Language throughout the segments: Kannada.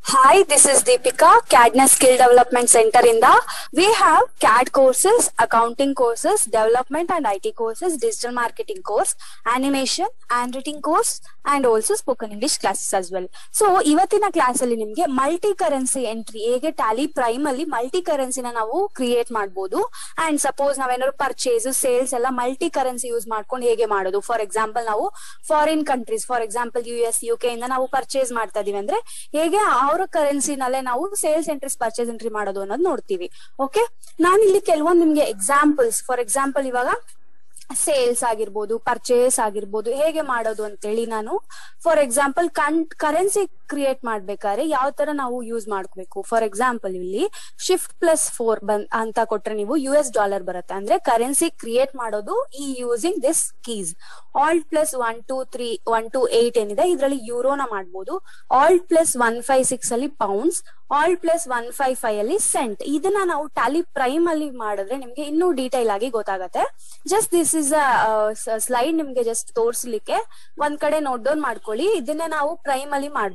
Hi, this is Deepika, CADNA Skill Development Center in the. We have CAD courses, accounting courses, development and IT courses, digital marketing course, animation, handwriting course, and also spoken English classes as well. So ಇವತ್ತಿನ ಕ್ಲಾಸ್ ಅಲ್ಲಿ ನಿಮ್ಗೆ ಮಲ್ಟಿ ಕರೆನ್ಸಿ ಎಂಟ್ರಿ ಹೇಗೆ ಟ್ಯಾಲಿ ಪ್ರೈಮ್ ಅಲ್ಲಿ ಮಲ್ಟಿ ಕರೆನ್ಸಿನ ನಾವು ಕ್ರಿಯೇಟ್ ಮಾಡಬಹುದು ಅಂಡ್ ಸಪೋಸ್ ನಾವೇನಾದ್ರು ಪರ್ಚೇಸ್ ಸೇಲ್ಸ್ ಎಲ್ಲ ಮಲ್ಟಿ ಕರೆನ್ಸಿ ಯೂಸ್ ಮಾಡ್ಕೊಂಡು ಹೇಗೆ ಮಾಡೋದು ಫಾರ್ ಎಕ್ಸಾಂಪಲ್ ನಾವು foreign countries for example U S U K ಇಂದ ನಾವು ಪರ್ಚೇಸ್ ಮಾಡ್ತಾ ಇದೀವಿ ಅಂದ್ರೆ ಹೇಗೆ ಅವರ ಕರೆನ್ಸಿನಲ್ಲೇ ನಾವು ಸೇಲ್ಸ್ ಎಂಟ್ರೀಸ್ ಪರ್ಚೇಸ್ ಎಂಟ್ರಿ ಮಾಡೋದು ಅನ್ನೋದು ನೋಡ್ತೀವಿ ಓಕೆ ನಾನು ಇಲ್ಲಿ ಕೆಲವೊಂದು ನಿಮ್ಗೆ ಎಕ್ಸಾಂಪಲ್ಸ್ ಫಾರ್ ಎಕ್ಸಾಂಪಲ್ ಇವಾಗ ಸೇಲ್ಸ್ ಆಗಿರ್ಬೋದು ಪರ್ಚೇಸ್ ಆಗಿರ್ಬೋದು ಹೇಗೆ ಮಾಡೋದು ಅಂತೇಳಿ ನಾನು ಫಾರ್ ಎಕ್ಸಾಂಪಲ್ ಕನ್ ಕರೆನ್ಸಿ ಕ್ರಿಯೇಟ್ ಮಾಡ್ಬೇಕಾದ್ರೆ ಯಾವ ತರ ನಾವು ಯೂಸ್ ಮಾಡ್ಕೋಬೇಕು ಫಾರ್ ಎಕ್ಸಾಂಪಲ್ ಇಲ್ಲಿ ಶಿಫ್ಟ್ ಪ್ಲಸ್ ಫೋರ್ ಬಂದ್ ಅಂತ ಕೊಟ್ರೆ ನೀವು ಯು ಎಸ್ ಡಾಲರ್ ಬರುತ್ತೆ ಅಂದ್ರೆ ಕರೆನ್ಸಿ ಕ್ರಿಯೇಟ್ ಮಾಡೋದು ಈ using this keys alt plus one two three one two eight ಏನಿದೆ ಇದರಲ್ಲಿ ಯೂರೋನ ಮಾಡ್ಬೋದು alt plus one five six ಅಲ್ಲಿ pounds alt plus one five five ಅಲ್ಲಿ ಸೆಂಟ್ ಇದನ್ನ ನಾವು ಟ್ಯಾಲಿ ಪ್ರೈಮ್ ಅಲ್ಲಿ ಮಾಡಿದ್ರೆ ನಿಮ್ಗೆ ಇನ್ನೂ ಡೀಟೈಲ್ ಆಗಿ ಗೊತ್ತಾಗತ್ತೆ just this is a slide ನಿಮ್ಗೆ ಜಸ್ಟ್ ತೋರ್ಸ್ಲಿಕ್ಕೆ ಒಂದ್ ಕಡೆ ನೋಟ್ ಡೌನ್ ಮಾಡ್ಕೊಳ್ಳಿ ಇದನ್ನ ನಾವು ಪ್ರೈಮ್ ಅಲ್ಲಿ ಮಾಡ್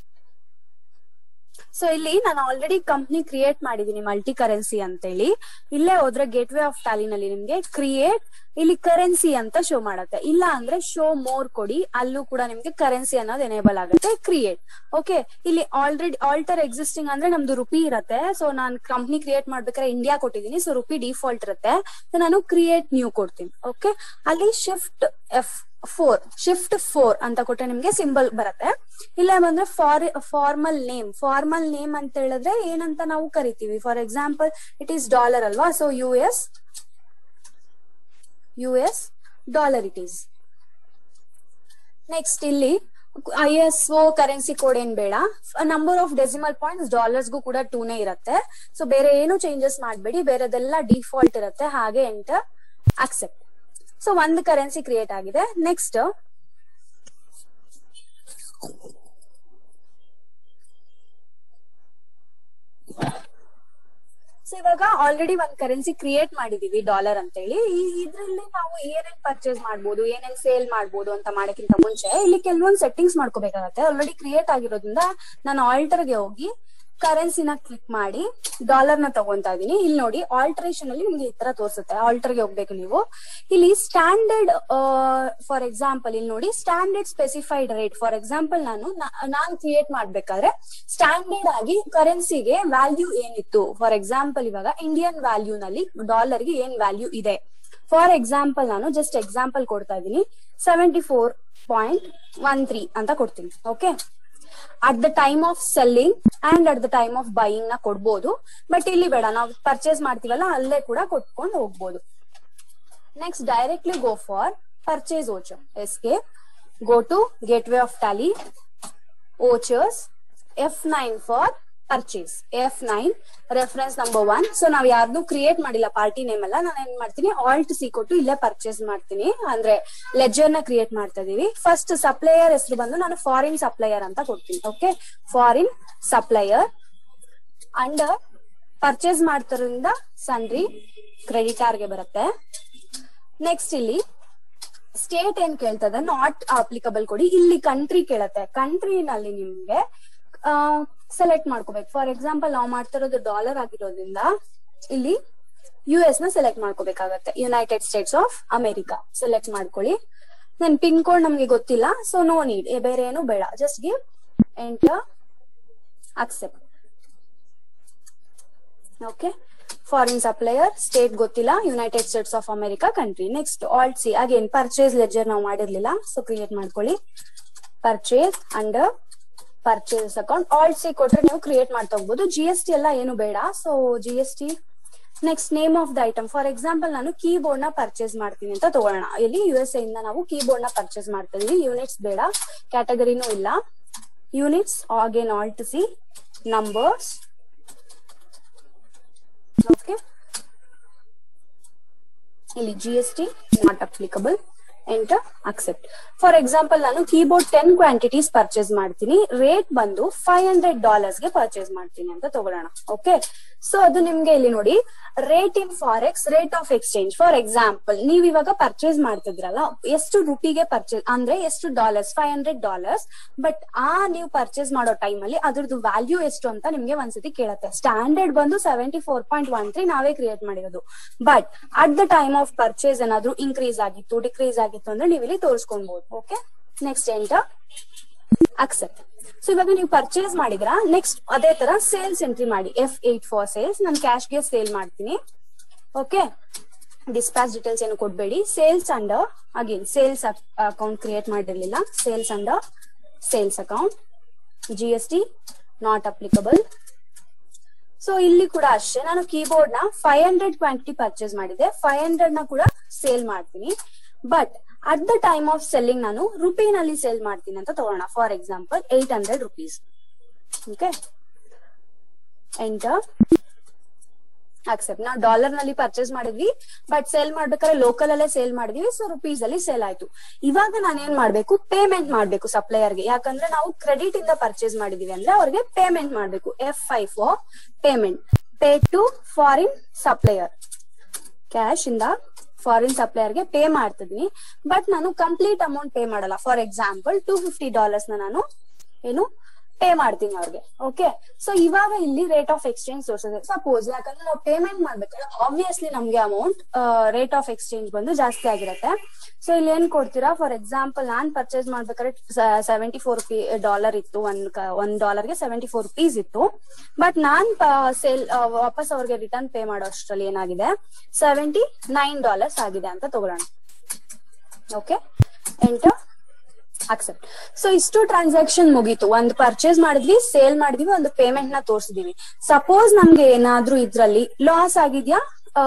ಸೊ ಇಲ್ಲಿ ನಾನು ಆಲ್ರೆಡಿ ಕಂಪ್ನಿ ಕ್ರಿಯೇಟ್ ಮಾಡಿದೀನಿ ಮಲ್ಟಿ ಕರೆನ್ಸಿ ಅಂತೇಳಿ ಇಲ್ಲೇ ಹೋದ್ರೆ ಗೇಟ್ ವೇ ಆಫ್ ಟ್ಯಾಲಿನಲ್ಲಿ ನಿಮ್ಗೆ ಕ್ರಿಯೇಟ್ ಇಲ್ಲಿ ಕರೆನ್ಸಿ ಅಂತ ಶೋ ಮಾಡತ್ತೆ ಇಲ್ಲ ಅಂದ್ರೆ ಶೋ ಮೋರ್ ಕೊಡಿ ಅಲ್ಲೂ ಕೂಡ ನಿಮ್ಗೆ ಕರೆನ್ಸಿ ಅನ್ನೋದು ಎನೇಬಲ್ ಆಗುತ್ತೆ ಕ್ರಿಯೇಟ್ ಓಕೆ ಇಲ್ಲಿ ಆಲ್ರೆಡಿ ಆಲ್ಟರ್ ಎಕ್ಸಿಸ್ಟಿಂಗ್ ಅಂದ್ರೆ ನಮ್ದು ರುಪಿ ಇರತ್ತೆ ಸೊ ನಾನು ಕಂಪ್ನಿ ಕ್ರಿಯೇಟ್ ಮಾಡ್ಬೇಕಾದ್ರೆ ಇಂಡಿಯಾ ಕೊಟ್ಟಿದ್ದೀನಿ ಸೊ ರುಪಿ ಡಿಫಾಲ್ಟ್ ಇರುತ್ತೆ ನಾನು ಕ್ರಿಯೇಟ್ ನ್ಯೂ ಕೊಡ್ತೀನಿ ಓಕೆ ಅಲ್ಲಿ shift F four shift four ಅಂತ ಕೊಟ್ರೆ ನಿಮ್ಗೆ ಸಿಂಬಲ್ ಬರುತ್ತೆ ಇಲ್ಲ ಬಂದ್ರೆ for formal name formal name ಅಂತ ಹೇಳಿದ್ರೆ ಏನಂತ ನಾವು ಕರಿತೀವಿ for example it is dollar ಅಲ್ವಾ so U S U S dollar it is next ಇಲ್ಲಿ I S O currency code ಏನ್ ಬೇಡ ನಂಬರ್ ಆಫ್ ಡೆಸಿಮಲ್ ಪಾಯಿಂಟ್ಸ್ ಡಾಲರ್ಸ್ಗೂ ಕೂಡ ಟೂನೇ ಇರುತ್ತೆ ಸೊ ಬೇರೆ ಏನು ಚೇಂಜಸ್ ಮಾಡಬೇಡಿ ಬೇರೆದೆಲ್ಲ ಡಿಫಾಲ್ಟ್ ಇರುತ್ತೆ ಹಾಗೆ ಎಂಟರ್ ಅಕ್ಸೆಪ್ಟ್ ಸೊ ಒಂದು ಕರೆನ್ಸಿ ಕ್ರಿಯೇಟ್ ಆಗಿದೆ ನೆಕ್ಸ್ಟ್ ಸೊ ಇವಾಗ ಆಲ್ರೆಡಿ ಒಂದ್ ಕರೆನ್ಸಿ ಕ್ರಿಯೇಟ್ ಮಾಡಿದೀವಿ ಡಾಲರ್ ಅಂತ ಹೇಳಿ ಇದ್ರಲ್ಲಿ ನಾವು ಏನೇನ್ ಪರ್ಚೇಸ್ ಮಾಡ್ಬೋದು ಏನೇನ್ ಸೇಲ್ ಮಾಡ್ಬೋದು ಅಂತ ಮಾಡಕ್ಕಿಂತ ಮುಂಚೆ ಇಲ್ಲಿ ಕೆಲವೊಂದು ಸೆಟ್ಟಿಂಗ್ಸ್ ಮಾಡ್ಕೋಬೇಕಾಗತ್ತೆ ಆಲ್ರೆಡಿ ಕ್ರಿಯೇಟ್ ಆಗಿರೋದ್ರಿಂದ ನಾನು ಆಲ್ಟರ್ಗೆ ಹೋಗಿ ಕರೆನ್ಸಿನ ಕ್ಲಿಕ್ ಮಾಡಿ ಡಾಲರ್ ನ ತಗೊಂತಾ ಇದೀನಿ ಇಲ್ಲಿ ನೋಡಿ ಆಲ್ಟರೇಷನ್ ಅಲ್ಲಿ ನಿಮ್ಗೆ ಈ ತರ ತೋರಿಸುತ್ತೆ ಆಲ್ಟರ್ಗೆ ಹೋಗ್ಬೇಕು ನೀವು ಇಲ್ಲಿ ಸ್ಟ್ಯಾಂಡರ್ಡ್ ಫಾರ್ ಎಕ್ಸಾಂಪಲ್ ಇಲ್ಲಿ ನೋಡಿ standard specified rate for example ನಾನು ನಾನ್ ಕ್ರಿಯೇಟ್ ಮಾಡ್ಬೇಕಾದ್ರೆ ಸ್ಟ್ಯಾಂಡರ್ಡ್ ಆಗಿ ಕರೆನ್ಸಿಗೆ ವ್ಯಾಲ್ಯೂ ಏನಿತ್ತು ಫಾರ್ ಎಕ್ಸಾಂಪಲ್ ಇವಾಗ ಇಂಡಿಯನ್ ವ್ಯಾಲ್ಯೂ ನಲ್ಲಿ ಡಾಲರ್ಗೆ ಏನ್ ವ್ಯಾಲ್ಯೂ ಇದೆ ಫಾರ್ ಎಕ್ಸಾಂಪಲ್ ನಾನು ಜಸ್ಟ್ ಎಕ್ಸಾಂಪಲ್ ಕೊಡ್ತಾ ಇದೀನಿ seventy four point one three ಅಂತ ಕೊಡ್ತೀನಿ okay at the time of selling and at the time of buying ನ ಕೊಡ್ಬೋದು ಬಟ್ ಇಲ್ಲಿ ಬೇಡ ನಾವು ಪರ್ಚೇಸ್ ಮಾಡ್ತೀವಲ್ಲ ಅಲ್ಲೇ ಕೂಡ ಕೊಟ್ಕೊಂಡು ಹೋಗ್ಬೋದು next directly go for purchase voucher ಎಸ್ಗೆ go to gateway of Tally vouchers F nine for purchase F nine reference number one so ನಾವ್ ಯಾರ್ದು ಕ್ರಿಯೇಟ್ ಮಾಡಿಲ್ಲ ಪಾರ್ಟಿ ನೇಮ್ ಎಲ್ಲ ನಾನು ಏನ್ ಮಾಡ್ತೀನಿ ಆಲ್ಟ್ ಸಿ ಕೊಟ್ಟು ಇಲ್ಲೇ ಪರ್ಚೇಸ್ ಮಾಡ್ತೀನಿ ಅಂದ್ರೆ ಲೆಜರ್ ನ ಕ್ರಿಯೇಟ್ ಮಾಡ್ತಾ ಇದೀವಿ ಫಸ್ಟ್ ಸಪ್ಲೈಯರ್ ಹೆಸರು ಬಂದು ನಾನು ಫಾರಿನ್ ಸಪ್ಲೈಯರ್ ಅಂತ ಕೊಡ್ತೀನಿ okay foreign supplier under purchase ಮಾಡ್ತಾರಿಂದ ಸನ್ರಿ ಕ್ರೆಡಿಟಾರ್ಗೆ ಬರುತ್ತೆ ನೆಕ್ಸ್ಟ್ ಇಲ್ಲಿ ಸ್ಟೇಟ್ ಏನ್ ಕೇಳ್ತದೆ ನಾಟ್ ಅಪ್ಲಿಕಬಲ್ ಕೊಡಿ ಇಲ್ಲಿ ಕಂಟ್ರಿ ಕೇಳತ್ತೆ ಕಂಟ್ರಿನಲ್ಲಿ ನಿಮ್ಗೆ ಸೆಲೆಕ್ಟ್ ಮಾಡ್ಕೋಬೇಕು ಫಾರ್ ಎಕ್ಸಾಂಪಲ್ ನಾವು ಮಾಡ್ತಿರೋದು ಡಾಲರ್ ಆಗಿರೋದ್ರಿಂದ ಇಲ್ಲಿ ಯು ಎಸ್ ನ ಸೆಲೆಕ್ಟ್ ಮಾಡ್ಕೋಬೇಕಾಗತ್ತೆ United States of America select ಮಾಡ್ಕೊಳ್ಳಿ ನನ್ ಪಿನ್ ಕೋಡ್ ನಮ್ಗೆ ಗೊತ್ತಿಲ್ಲ ಸೊ ನೋ ನೀಡ್ ಬೇರೆ ಏನು ಬೇಡ just give enter accept okay foreign supplier state ಗೊತ್ತಿಲ್ಲ United States of America country next alt C again purchase ledger ನಾವು ಮಾಡಿರ್ಲಿಲ್ಲ ಸೊ ಕ್ರಿಯೇಟ್ ಮಾಡ್ಕೊಳ್ಳಿ purchase under purchase account alt C ಕೊಟ್ರೆ ನೀವು ಕ್ರಿಯೇಟ್ ಮಾಡ್ತಾ ಹೋಗ್ಬೋದು ಜಿ ಎಸ್ ಟಿ ಎಲ್ಲ ಏನು ಬೇಡ so G S T next name of the item for example ನಾನು ಕೀಬೋರ್ಡ್ ನ ಪರ್ಚೇಸ್ ಮಾಡ್ತೀನಿ ಅಂತ ತಗೊಳ್ಳೋಣ ಇಲ್ಲಿ ಯು ಎಸ್ ಇಂದ ನಾವು ಕೀಬೋರ್ಡ್ ನ ಪರ್ಚೇಸ್ ಮಾಡ್ತಾ ಇದೀವಿ ಯೂನಿಟ್ಸ್ ಬೇಡ ಕ್ಯಾಟಗರಿನೂ ಇಲ್ಲ units again alt C numbers okay ಇಲ್ಲಿ G S T not applicable enter accept for example ನಾನು ಕೀಬೋರ್ಡ್ ಟೆನ್ ಕ್ವಾಂಟಿಟೀಸ್ ಪರ್ಚೇಸ್ ಮಾಡ್ತೀನಿ ರೇಟ್ ಬಂದು ಫೈವ್ ಹಂಡ್ರೆಡ್ ಡಾಲರ್ಸ್ ಗೆ ಪರ್ಚೇಸ್ ಮಾಡ್ತೀನಿ ಅಂತ ತಗೊಳ್ಳೋಣ ಓಕೆ ಸೊ ಅದು ನಿಮ್ಗೆ ಇಲ್ಲಿ ನೋಡಿ rate in forex rate of exchange for example ನೀವ್ ಇವಾಗ ಪರ್ಚೇಸ್ ಮಾಡ್ತಿದ್ರಲ್ಲ ಎಷ್ಟು ರುಪಿಗೆ ಪರ್ಚೇಸ್ ಅಂದ್ರೆ ಎಷ್ಟು dollars five hundred dollars but ಆ ನೀವು ಪರ್ಚೇಸ್ ಮಾಡೋ ಟೈಮ್ ಅಲ್ಲಿ ಅದ್ರದ್ದು ವ್ಯಾಲ್ಯೂ ಎಷ್ಟು ಅಂತ ನಿಮ್ಗೆ ಒಂದ್ಸತಿ ಕೇಳತ್ತೆ ಸ್ಟ್ಯಾಂಡರ್ಡ್ ಬಂದು seventy four point one three ನಾವೇ ಕ್ರಿಯೇಟ್ ಮಾಡಿರೋದು but at the time of purchase ಏನಾದ್ರು ಇನ್ಕ್ರೀಸ್ ಆಗಿತ್ತು ಡಿಕ್ರೀಸ್ ಆಗಿತ್ತು ಅಂದ್ರೆ ನೀವು ಇಲ್ಲಿ ತೋರಿಸ್ಕೊಬಹುದು okay next enter accept so ಇವಾಗ ನೀವು ಪರ್ಚೇಸ್ ಮಾಡಿದ್ರ ನೆಕ್ಸ್ಟ್ ಅದೇ ತರ ಸೇಲ್ಸ್ ಎಂಟ್ರಿ ಮಾಡಿ ಎಫ್ ಏಟ್ ಫಾರ್ ಸೇಲ್ಸ್ ನಾನು ಕ್ಯಾಶ್ಗೆ ಸೇಲ್ ಮಾಡ್ತೀನಿ ಓಕೆ ಡಿಸ್ಪ್ಯಾಚ್ ಡೀಟೇಲ್ಸ್ ಏನು ಕೊಡ್ಬೇಡಿ sales under again sales account create ಮಾಡಿರ್ಲಿಲ್ಲ sales under sales account G S T not applicable so ಇಲ್ಲಿ ಕೂಡ ಅಷ್ಟೇ ನಾನು ಕೀಬೋರ್ಡ್ ನ ಫೈವ್ ಹಂಡ್ರೆಡ್ ಕ್ವಾಂಟಿಟಿ ಪರ್ಚೇಸ್ ಮಾಡಿದೆ ಫೈವ್ ಹಂಡ್ರೆಡ್ ನ ಕೂಡ ಸೇಲ್ ಮಾಡ್ತೀನಿ but at the time of selling ನಾನು ರುಪಿನಲ್ಲಿ ಸೇಲ್ ಮಾಡ್ತೀನಿ ಅಂತ ತಗೋಣ for example eight hundred rupees okay enter accept ನಾವು ಡಾಲರ್ ನಲ್ಲಿ ಪರ್ಚೇಸ್ ಮಾಡಿದ್ವಿ ಬಟ್ ಸೇಲ್ ಮಾಡ್ಬೇಕಾದ್ರೆ ಲೋಕಲ್ ಅಲ್ಲೇ ಸೇಲ್ ಮಾಡಿದ್ವಿ ಸೊ ರುಪೀಸ್ ಅಲ್ಲಿ ಸೇಲ್ ಆಯ್ತು ಇವಾಗ ನಾನು ಏನ್ ಮಾಡ್ಬೇಕು ಪೇಮೆಂಟ್ ಮಾಡ್ಬೇಕು ಸಪ್ಲೈಯರ್ಗೆ ಯಾಕಂದ್ರೆ ನಾವು ಕ್ರೆಡಿಟ್ ಇಂದ ಪರ್ಚೇಸ್ ಮಾಡಿದೀವಿ ಅಂದ್ರೆ ಅವ್ರಿಗೆ ಪೇಮೆಂಟ್ ಮಾಡ್ಬೇಕು F five for payment pay to foreign supplier cash ಇಂದ ಫಾರಿನ್ ಸಪ್ಲೈಯರ್ಗೆ ಪೇ ಮಾಡ್ತಿದ್ವಿ ಬಟ್ ನಾನು ಕಂಪ್ಲೀಟ್ ಅಮೌಂಟ್ ಪೇ ಮಾಡಲ್ಲ for example two fifty dollars ನಾನು ಏನು ಪೇ ಮಾಡ್ತೀನಿ ಅವ್ರಿಗೆ ಓಕೆ ಸೊ ಇವಾಗ ಇಲ್ಲಿ ರೇಟ್ ಆಫ್ ಎಕ್ಸ್ಚೇಂಜ್ ತೋರಿಸಿದೆ ಸಪೋಸ್ ಯಾಕಂದ್ರೆ ನಾವು ಪೇಮೆಂಟ್ ಮಾಡ್ಬೇಕಾದ್ರೆ ಆಬ್ವಿಯಸ್ಲಿ ನಮ್ಗೆ ಅಮೌಂಟ್ ರೇಟ್ ಆಫ್ ಎಕ್ಸ್ಚೇಂಜ್ ಬಂದು ಜಾಸ್ತಿ ಆಗಿರತ್ತೆ ಸೊ ಇಲ್ಲಿ ಏನ್ ಕೊಡ್ತೀರಾ ಫಾರ್ ಎಕ್ಸಾಂಪಲ್ ನಾನ್ ಪರ್ಚೇಸ್ ಮಾಡ್ಬೇಕಾದ್ರೆ ಸೆವೆಂಟಿ ಫೋರ್ ರುಪಿ ಡಾಲರ್ ಇತ್ತು ಒಂದ್ ಒಂದ್ ಡಾಲರ್ಗೆ ಸೆವೆಂಟಿ ಫೋರ್ ರುಪೀಸ್ ಇತ್ತು ಬಟ್ ನಾನ್ ಸೇಲ್ ವಾಪಸ್ ಅವ್ರಿಗೆ ರಿಟರ್ನ್ ಪೇ ಮಾಡೋ ಅಷ್ಟ್ರಲ್ಲಿ ಏನಾಗಿದೆ ಸೆವೆಂಟಿ ನೈನ್ ಡಾಲರ್ಸ್ ಆಗಿದೆ ಅಂತ ತಗೊಳ್ಳೋಣ ಓಕೆ ಎಂಟರ್ ಅಕ್ಸೆಪ್ಟ್ ಸೊ ಇಷ್ಟು ಟ್ರಾನ್ಸಾಕ್ಷನ್ ಮುಗೀತು ಒಂದು ಪರ್ಚೇಸ್ ಮಾಡಿದ್ವಿ ಸೇಲ್ ಮಾಡಿದ್ವಿ ಒಂದು ಪೇಮೆಂಟ್ ನ ತೋರಿಸಿದೀವಿ ಸಪೋಸ್ ನಮ್ಗೆ ಏನಾದ್ರೂ ಇದ್ರಲ್ಲಿ ಲಾಸ್ ಆಗಿದ್ಯಾ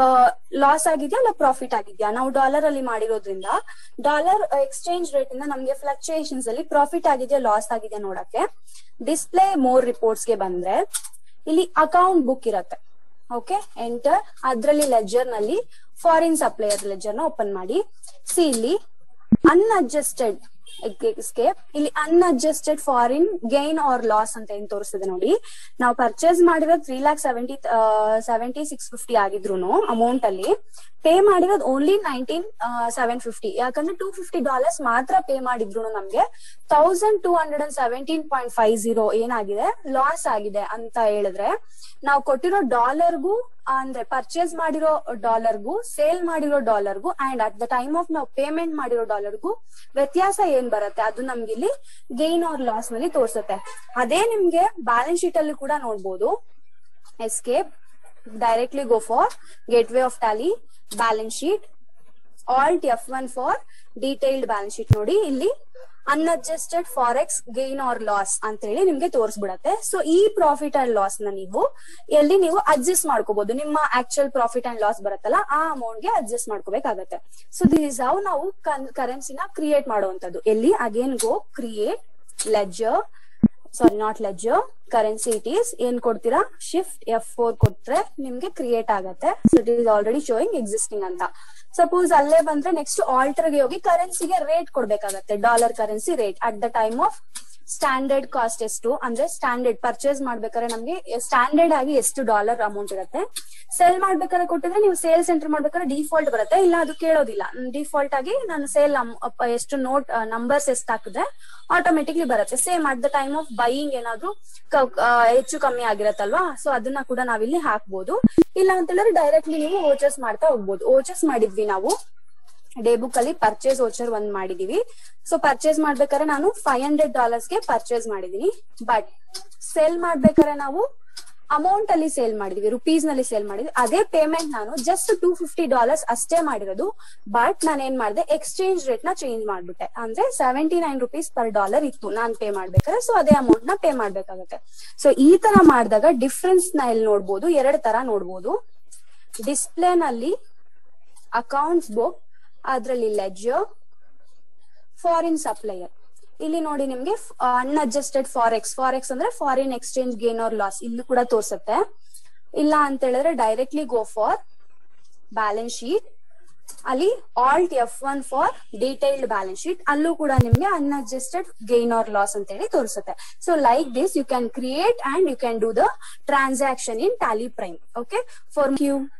ಲಾಸ್ ಆಗಿದ್ಯಾ ಇಲ್ಲ ಪ್ರಾಫಿಟ್ ಆಗಿದ್ಯಾ ನಾವು ಡಾಲರ್ ಅಲ್ಲಿ ಮಾಡಿರೋದ್ರಿಂದ ಡಾಲರ್ ಎಕ್ಸ್ಚೇಂಜ್ ರೇಟ್ ಇಂದ ನಮ್ಗೆ ಫ್ಲಕ್ಚುಯೇಷನ್ಸ್ ಅಲ್ಲಿ ಪ್ರಾಫಿಟ್ ಆಗಿದೆಯಾ ಲಾಸ್ ಆಗಿದೆಯಾ ನೋಡಕ್ಕೆ ಡಿಸ್ಪ್ಲೇ ಮೋರ್ ರಿಪೋರ್ಟ್ಸ್ ಗೆ ಬಂದ್ರೆ ಇಲ್ಲಿ ಅಕೌಂಟ್ ಬುಕ್ ಇರತ್ತೆ ಓಕೆ ಎಂಟರ್ ಅದ್ರಲ್ಲಿ ಲೆಜರ್ ನಲ್ಲಿ ಫಾರಿನ್ ಸಪ್ಲೈಯರ್ ಲೆಜರ್ ನ ಓಪನ್ ಮಾಡಿ ಸಿ ಇಲ್ಲಿ ಅನ್ಅಡ್ಜಸ್ಟೆಡ್ ಎಸ್ಕೇಪ್ ಇಲ್ಲಿ unadjusted foreign gain or loss ಅಂತ ಏನ್ ತೋರಿಸ್ತದೆ ನೋಡಿ ನಾವು ಪರ್ಚೇಸ್ ಮಾಡಿರೋದು three lakh seventy seventy six fifty ಆಗಿದ್ರು ಅಮೌಂಟ್ ಅಲ್ಲಿ ಪೇ ಮಾಡಿರೋದು ಓನ್ಲಿ ನೈನ್ಟೀನ್ ಸೆವೆನ್ ಫಿಫ್ಟಿ ಯಾಕಂದ್ರೆ ಟೂ ಫಿಫ್ಟಿ ಡಾಲರ್ಸ್ ಮಾತ್ರ ಪೇ ಮಾಡಿದ್ರು ನಮ್ಗೆ thousand two hundred and seventeen point five zero ಏನಾಗಿದೆ ಲಾಸ್ ಆಗಿದೆ ಅಂತ ಹೇಳಿದ್ರೆ ನಾವು ಕೊಟ್ಟಿರೋ ಡಾಲರ್ಗೂ ಅಂದ್ರೆ ಪರ್ಚೇಸ್ ಮಾಡಿರೋ ಡಾಲರ್ಗೂ ಸೇಲ್ ಮಾಡಿರೋ ಡಾಲರ್ಗೂ and at the time of ನಾವು ಪೇಮೆಂಟ್ ಮಾಡಿರೋ ಡಾಲರ್ಗೂ ವ್ಯತ್ಯಾಸ ಏನ್ ಬರುತ್ತೆ ಅದು ನಮ್ಗೆ ಇಲ್ಲಿ ಗೈನ್ ಆರ್ ಲಾಸ್ ನಲ್ಲಿ ತೋರಿಸುತ್ತೆ ಅದೇ ನಿಮ್ಗೆ ಬ್ಯಾಲೆನ್ಸ್ ಶೀಟ್ ಅಲ್ಲಿ ಕೂಡ ನೋಡ್ಬೋದು escape directly go for gateway of Tally balance sheet alt F one for detailed balance sheet ನೋಡಿ ಇಲ್ಲಿ unadjusted forex gain or loss ಅಂತ ಹೇಳಿ ನಿಮ್ಗೆ ತೋರಿಸ್ಬಿಡತ್ತೆ ಸೊ ಈ ಪ್ರಾಫಿಟ್ ಅಂಡ್ ಲಾಸ್ ನ ನೀವು ಎಲ್ಲಿ ನೀವು ಅಡ್ಜಸ್ಟ್ ಮಾಡ್ಕೋಬಹುದು ನಿಮ್ಮ ಆಕ್ಚುಯಲ್ ಪ್ರಾಫಿಟ್ ಅಂಡ್ ಲಾಸ್ ಬರುತ್ತಲ್ಲ ಆ ಅಮೌಂಟ್ ಗೆ ಅಡ್ಜಸ್ಟ್ ಮಾಡ್ಕೋಬೇಕಾಗತ್ತೆ ಸೊ ದಿಸ್ ಇಸ್ ಹೌ ನಾವು ಕರೆನ್ಸಿನ ಕ್ರಿಯೇಟ್ ಮಾಡುವಂತದ್ದು ಎಲ್ಲಿ again go create ledger sorry not ledger currency it is ಏನ್ ಕೊಡ್ತೀರಾ ಶಿಫ್ಟ್ ಎಫ್ ಫೋರ್ ಕೊಟ್ರೆ ನಿಮ್ಗೆ ಕ್ರಿಯೇಟ್ ಆಗತ್ತೆ so it is already showing existing ಅಂತ ಸಪೋಸ್ ಅಲ್ಲೇ ಬಂದ್ರೆ ನೆಕ್ಸ್ಟ್ ಆಲ್ಟರ್ಗೆ ಹೋಗಿ ಕರೆನ್ಸಿಗೆ ರೇಟ್ ಕೊಡ್ಬೇಕಾಗತ್ತೆ dollar currency rate at the time of standard cost ಎಷ್ಟು ಅಂದ್ರೆ ಸ್ಟ್ಯಾಂಡರ್ಡ್ ಪರ್ಚೇಸ್ ಮಾಡ್ಬೇಕಾದ್ರೆ ನಮ್ಗೆ ಸ್ಟ್ಯಾಂಡರ್ಡ್ ಆಗಿ ಎಷ್ಟು ಡಾಲರ್ ಅಮೌಂಟ್ ಇರುತ್ತೆ ಸೇಲ್ ಮಾಡ್ಬೇಕಾದ್ರೆ ಕೊಟ್ಟಿದ್ರೆ ನೀವು ಸೇಲ್ ಸೆಂಟರ್ ಮಾಡ್ಬೇಕಾದ್ರೆ ಡಿಫಾಲ್ಟ್ ಬರುತ್ತೆ ಇಲ್ಲ ಅದು ಕೇಳೋದಿಲ್ಲ ಡಿಫಾಲ್ಟ್ ಆಗಿ ನಾನು ಸೇಲ್ ಎಷ್ಟು ನೋಟ್ ನಂಬರ್ಸ್ ಎಷ್ಟು ಹಾಕಿದ್ರೆ ಆಟೋಮೆಟಿಕ್ಲಿ ಬರುತ್ತೆ same at the time of buying ಏನಾದ್ರು ಹೆಚ್ಚು ಕಮ್ಮಿ ಆಗಿರತ್ತಲ್ವಾ ಸೊ ಅದನ್ನ ಕೂಡ ನಾವಿಲ್ಲಿ ಹಾಕ್ಬೋದು ಇಲ್ಲ ಅಂತ ಹೇಳಿದ್ರೆ ಡೈರೆಕ್ಟ್ಲಿ ನೀವು ಓಚರ್ಸ್ ಮಾಡ್ತಾ ಹೋಗ್ಬೋದು ಓಚರ್ಸ್ ಮಾಡಿದ್ವಿ ನಾವು ಡೇ ಬುಕ್ ಅಲ್ಲಿ ಪರ್ಚೇಸ್ ಓಚರ್ ಒಂದ್ ಮಾಡಿದೀವಿ ಸೊ ಪರ್ಚೇಸ್ ಮಾಡ್ಬೇಕಾದ್ರೆ ನಾನು ಫೈವ್ ಹಂಡ್ರೆಡ್ ಡಾಲರ್ಸ್ ಗೆ ಪರ್ಚೇಸ್ ಮಾಡಿದೀನಿ ಬಟ್ ಸೇಲ್ ಮಾಡ್ಬೇಕಾದ್ರೆ ನಾವು ಅಮೌಂಟ್ ಅಲ್ಲಿ ಸೇಲ್ ಮಾಡಿದ್ವಿ ರುಪೀಸ್ ನಲ್ಲಿ ಸೇಲ್ ಮಾಡಿದ್ವಿ ಅದೇ ಪೇಮೆಂಟ್ ನಾನು ಜಸ್ಟ್ ಟೂ ಫಿಫ್ಟಿ ಡಾಲರ್ಸ್ ಅಷ್ಟೇ ಮಾಡಿರೋದು ಬಟ್ ನಾನು ಏನ್ ಮಾಡಿದೆ ಎಕ್ಸ್ಚೇಂಜ್ ರೇಟ್ ನ ಚೇಂಜ್ ಮಾಡ್ಬಿಟ್ಟೆ ಅಂದ್ರೆ seventy nine rupees per dollar ಇತ್ತು ನಾನ್ ಪೇ ಮಾಡ್ಬೇಕಾದ್ರೆ ಸೊ ಅದೇ ಅಮೌಂಟ್ ನ ಪೇ ಮಾಡ್ಬೇಕಾಗತ್ತೆ ಸೊ ಈ ತರ ಮಾಡಿದಾಗ ಡಿಫ್ರೆನ್ಸ್ ನ ಇಲ್ಲಿ ನೋಡ್ಬೋದು ಎರಡ್ ತರ ನೋಡ್ಬೋದು ಡಿಸ್ಪ್ಲೇ ನಲ್ಲಿ ಅಕೌಂಟ್ಸ್ ಬುಕ್ ಅದ್ರಲ್ಲಿ ಲೆಜರ್ ಫಾರಿನ್ ಸಪ್ಲೈಯರ್ ಇಲ್ಲಿ ನೋಡಿ ನಿಮ್ಗೆ ಅನ್ಅಡ್ಜಸ್ಟೆಡ್ ಫಾರೆಕ್ಸ್ ಫಾರೆಕ್ಸ್ ಅಂದ್ರೆ foreign exchange gain or loss ಇಲ್ಲಿ ಕೂಡ ತೋರ್ಸತ್ತೆ ಇಲ್ಲ ಅಂತ ಹೇಳಿದ್ರೆ directly go for balance sheet ಅಲ್ಲಿ alt F one for detailed balance sheet ಅಲ್ಲೂ ಕೂಡ ನಿಮ್ಗೆ ಅನ್ಅಡ್ಜಸ್ಟೆಡ್ ಗೈನ್ ಆರ್ ಲಾಸ್ ಅಂತ ಹೇಳಿ ತೋರಿಸುತ್ತೆ so like this you can create and you can do the transaction in Tally Prime okay for Q